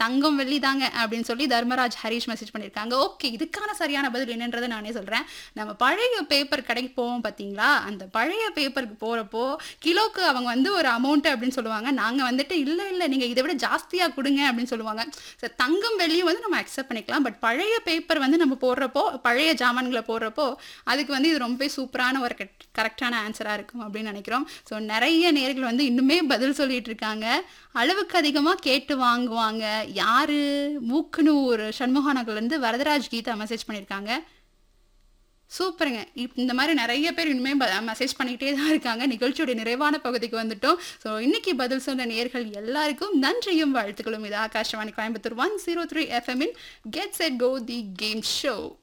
தங்கம் வெள்ளி தாங்க அப்படின்னு சொல்லி தர்மராஜ் ஹரிஷ் மெசேஜ் பண்ணியிருக்காங்க ஓகே இதுக்கான சரியான பதில் என்னன்றதை நானே சொல்கிறேன் நம்ம பழைய பேப்பர் கடைக்கு போவோம் பார்த்தீங்களா அந்த பழைய பேப்பருக்கு போகிறப்போ கிலோக்கு அவங்க வந்து ஒரு அமௌண்ட் அப்படின்னு சொல்லுவாங்க நாங்கள் வந்துட்டு இல்லை இல்லை நீங்கள் இதை விட ஜாஸ்தியாக கொடுங்க அப்படின்னு சொல்லுவாங்க சரி தங்கம் வெள்ளியும் வந்து நம்ம அக்செப்ட் பண்ணிக்கலாம் பட் பழைய பேப்பர் வந்து நம்ம போடுறப்போ பழைய ஜாமான்களை போடுறப்போ அதுக்கு வந்து இது ரொம்பவே சூப்பரான ஒரு கரெக்டான ஆன்சராக இருக்கும் அப்படின்னு நினைக்கிறோம் ஸோ நிறைய நேர்கள் வந்து இன்னுமே பதில் சொல்லிட்டு இருக்காங்க அளவுக்கு அதிகமாக கேட்டு வாங்குவாங்க யாரு மூக்குனூர் சண்முகா நகர்லேருந்து வரதராஜ் கீதா மெசேஜ் பண்ணியிருக்காங்க சூப்பருங்க இப் இந்த மாதிரி நிறைய பேர் இனிமே மெசேஜ் பண்ணிக்கிட்டே தான் இருக்காங்க நிகழ்ச்சியோட நிறைவான பகுதிக்கு வந்துட்டோம் ஸோ இன்னைக்கு பதில் சொன்ன நேர்கள் எல்லாருக்கும் நன்றியும் வாழ்த்துக்களும் இது Akashvani Coimbatore one zero three எஃப்எம்மின் get set go the game show